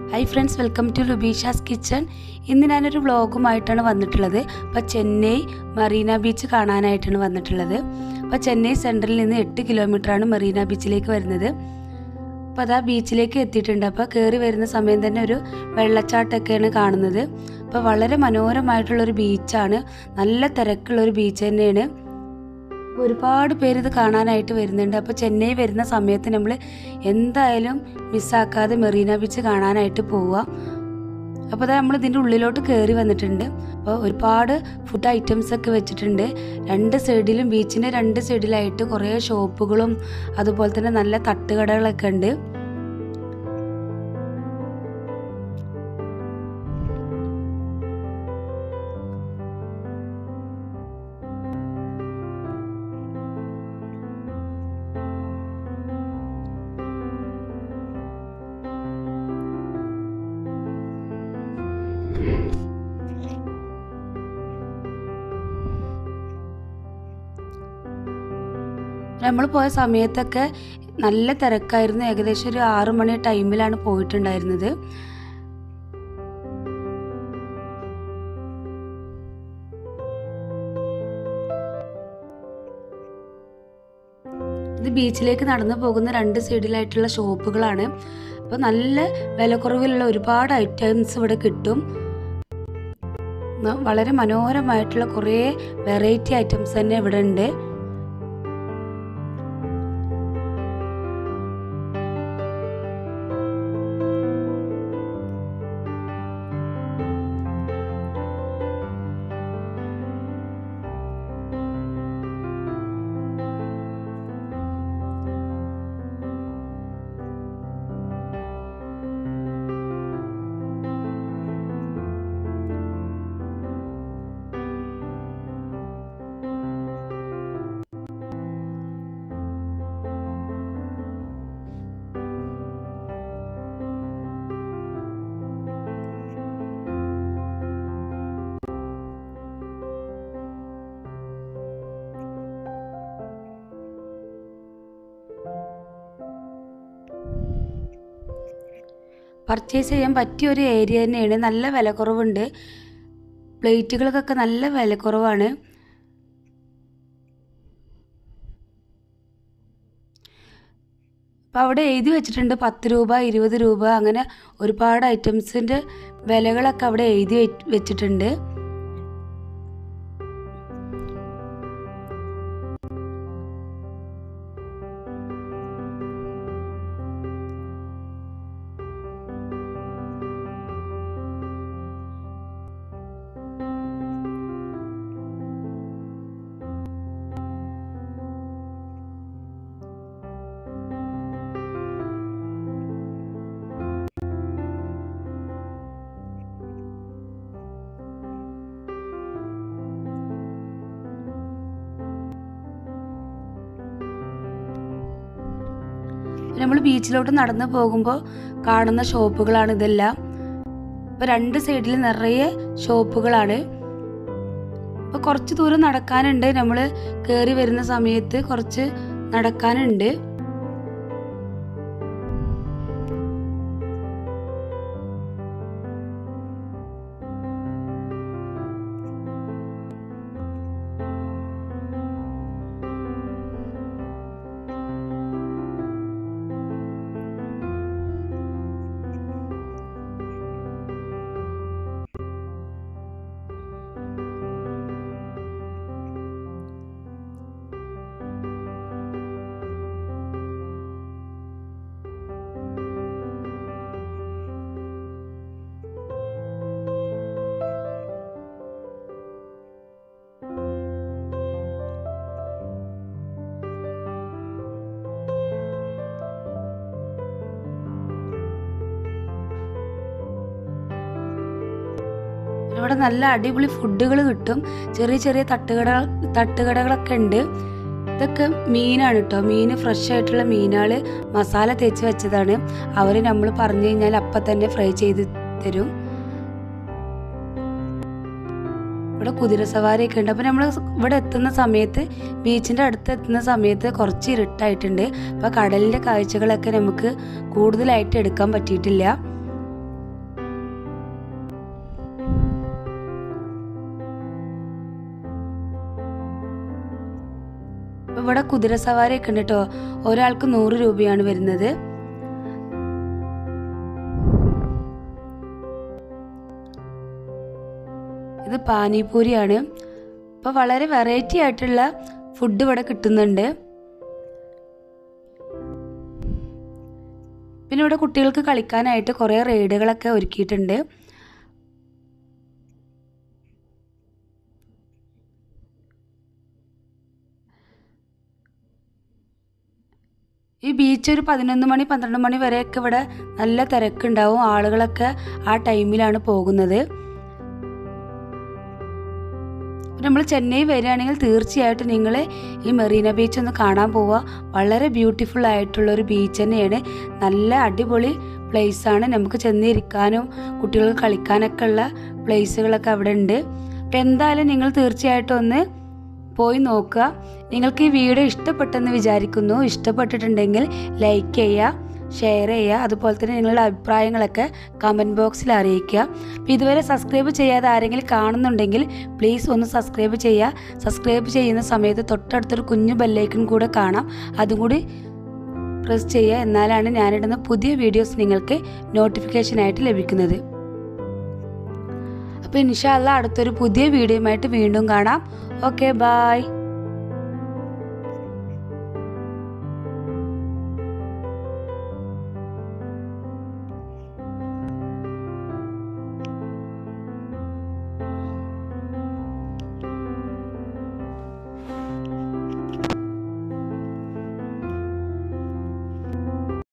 high friends welcome to Rubisha's kitchen ഇന്ന് ഞാനൊരു വ്ളോഗുമായിട്ടാണ് വന്നിട്ടുള്ളത് അപ്പോൾ ചെന്നൈ മറീന ബീച്ച് കാണാനായിട്ടാണ് വന്നിട്ടുള്ളത് അപ്പോൾ ചെന്നൈ സെൻട്രലിൽ നിന്ന് എട്ട് കിലോമീറ്ററാണ് മറീന ബീച്ചിലേക്ക് വരുന്നത് അപ്പോൾ അതാ ബീച്ചിലേക്ക് എത്തിയിട്ടുണ്ട് അപ്പോൾ കയറി വരുന്ന സമയം തന്നെ ഒരു വെള്ളച്ചാട്ടമൊക്കെയാണ് കാണുന്നത് അപ്പോൾ വളരെ മനോഹരമായിട്ടുള്ളൊരു ബീച്ചാണ് നല്ല തിരക്കുള്ളൊരു ബീച്ച് തന്നെയാണ് ഒരുപാട് പേര് ഇത് കാണാനായിട്ട് വരുന്നുണ്ട് അപ്പോൾ ചെന്നൈ വരുന്ന സമയത്ത് നമ്മൾ എന്തായാലും മിസ്സാക്കാതെ മെറീന ബീച്ച് കാണാനായിട്ട് പോവുക അപ്പോൾ അത് നമ്മൾ ഇതിൻ്റെ ഉള്ളിലോട്ട് കയറി വന്നിട്ടുണ്ട് അപ്പോൾ ഒരുപാട് ഫുഡ് ഐറ്റംസ് ഒക്കെ വെച്ചിട്ടുണ്ട് രണ്ട് സൈഡിലും ബീച്ചിൻ്റെ രണ്ട് സൈഡിലായിട്ട് കുറേ ഷോപ്പുകളും അതുപോലെ തന്നെ നല്ല തട്ടുകടകളൊക്കെ ഉണ്ട് നമ്മൾ പോയ സമയത്തൊക്കെ നല്ല തിരക്കായിരുന്നു ഏകദേശം ഒരു ആറു മണി ടൈമിലാണ് പോയിട്ടുണ്ടായിരുന്നത് ഇത് ബീച്ചിലേക്ക് നടന്നു പോകുന്ന രണ്ട് സൈഡിലായിട്ടുള്ള ഷോപ്പുകളാണ് അപ്പോൾ നല്ല വിലക്കുറവിലുള്ള ഒരുപാട് ഐറ്റംസ് ഇവിടെ കിട്ടും ന- വളരെ മനോഹരമായിട്ടുള്ള കുറേ വെറൈറ്റി ഐറ്റംസ് തന്നെ ഇവിടെ ഉണ്ട് പർച്ചേസ് ചെയ്യാൻ പറ്റിയ ഒരു ഏരിയ തന്നെയാണ് നല്ല വിലക്കുറവുണ്ട് പ്ലേറ്റുകൾക്കൊക്കെ നല്ല വിലക്കുറവാണ് അപ്പോൾ അവിടെ എഴുതി വെച്ചിട്ടുണ്ട് പത്ത് രൂപ ഇരുപത് രൂപ അങ്ങനെ ഒരുപാട് ഐറ്റംസിൻ്റെ വിലകളൊക്കെ അവിടെ എഴുതി വെ- വെച്ചിട്ടുണ്ട് നമ്മൾ ബീച്ചിലോട്ട് നടന്നു പോകുമ്പോൾ കാണുന്ന ഷോപ്പുകളാണ് ഇതെല്ലാം ഇപ്പോൾ രണ്ട് സൈഡിൽ നിറയെ ഷോപ്പുകളാണ് അപ്പോൾ കുറച്ച് ദൂരം നടക്കാനുണ്ട് നമ്മൾ കയറി വരുന്ന സമയത്ത് കുറച്ച് നടക്കാനുണ്ട് ഇവിടെ നല്ല അടിപൊളി ഫുഡുകൾ കിട്ടും ചെറിയ ചെറിയ തട്ടുകട തട്ടുകടകളൊക്കെ ഉണ്ട് ഇതൊക്കെ മീനാണ് കേട്ടോ മീൻ ഫ്രഷ് ആയിട്ടുള്ള മീനുകൾ മസാല തേച്ച് വെച്ചതാണ് അവർ നമ്മൾ പറഞ്ഞു കഴിഞ്ഞാൽ അപ്പം തന്നെ ഫ്രൈ ചെയ്ത് തരും ഇവിടെ കുതിരസവാരിയൊക്കെ ഉണ്ട് അപ്പോൾ നമ്മൾ ഇവിടെ എത്തുന്ന സമയത്ത് ബീച്ചിൻ്റെ അടുത്ത് എത്തുന്ന സമയത്ത് കുറച്ച് ഇരുട്ടായിട്ടുണ്ട് അപ്പോൾ കടലിൻ്റെ കാഴ്ചകളൊക്കെ നമുക്ക് കൂടുതലായിട്ട് എടുക്കാൻ പറ്റിയിട്ടില്ല ഇവിടെ കുതിര സവാരിയൊക്കെ ഉണ്ട് കേട്ടോ ഒരാൾക്ക് നൂറ് രൂപയാണ് വരുന്നത് ഇത് പാനിപൂരിയാണ് അപ്പോൾ വളരെ വെറൈറ്റി ആയിട്ടുള്ള ഫുഡ് ഇവിടെ കിട്ടുന്നുണ്ട് പിന്നെ ഇവിടെ കുട്ടികൾക്ക് കളിക്കാനായിട്ട് കുറേ റൈഡുകളൊക്കെ ഒരുക്കിയിട്ടുണ്ട് ഈ ബീച്ച് ഒരു പതിനൊന്ന് മണി പന്ത്രണ്ട് മണി വരെയൊക്കെ ഇവിടെ നല്ല തിരക്കുണ്ടാവും ആളുകളൊക്കെ ആ ടൈമിലാണ് പോകുന്നത് നമ്മൾ ചെന്നൈ വരികയാണെങ്കിൽ തീർച്ചയായിട്ടും നിങ്ങൾ ഈ മെറീന ബീച്ച് ഒന്ന് കാണാൻ പോവുക വളരെ ബ്യൂട്ടിഫുൾ ആയിട്ടുള്ള ഒരു ബീച്ച് തന്നെയാണ് നല്ല അടിപൊളി place ആണ് നമുക്ക് ചെന്നിരിക്കാനും കുട്ടികൾക്ക് കളിക്കാനൊക്കെ ഉള്ള പ്ലേസുകളൊക്കെ അവിടെ ഉണ്ട് അപ്പം എന്തായാലും നിങ്ങൾ തീർച്ചയായിട്ടും ഒന്ന് പോയി നോക്കുക നിങ്ങൾക്ക് ഈ വീഡിയോ ഇഷ്ടപ്പെട്ടെന്ന് വിചാരിക്കുന്നു ഇഷ്ടപ്പെട്ടിട്ടുണ്ടെങ്കിൽ ലൈക്ക് ചെയ്യുക ഷെയർ ചെയ്യുക അതുപോലെ തന്നെ നിങ്ങളുടെ അഭിപ്രായങ്ങളൊക്കെ കമൻറ്റ് ബോക്സിൽ അറിയിക്കുക അപ്പോൾ ഇതുവരെ സബ്സ്ക്രൈബ് ചെയ്യാതെ ആരെങ്കിലും കാണുന്നുണ്ടെങ്കിൽ പ്ലീസ് ഒന്ന് സബ്സ്ക്രൈബ് ചെയ്യുക സബ്സ്ക്രൈബ് ചെയ്യുന്ന സമയത്ത് തൊട്ടടുത്തൊരു കുഞ്ഞു ബെല്ലൈക്കൺ കൂടെ കാണാം അതും കൂടി പ്രസ് ചെയ്യുക എന്നാലാണ് ഞാനിടുന്ന പുതിയ വീഡിയോസ് നിങ്ങൾക്ക് നോട്ടിഫിക്കേഷനായിട്ട് ലഭിക്കുന്നത് അപ്പോൾ ഇൻഷാല്ല അടുത്തൊരു പുതിയ വീഡിയോയുമായിട്ട് വീണ്ടും കാണാം ഓക്കെ ബായ്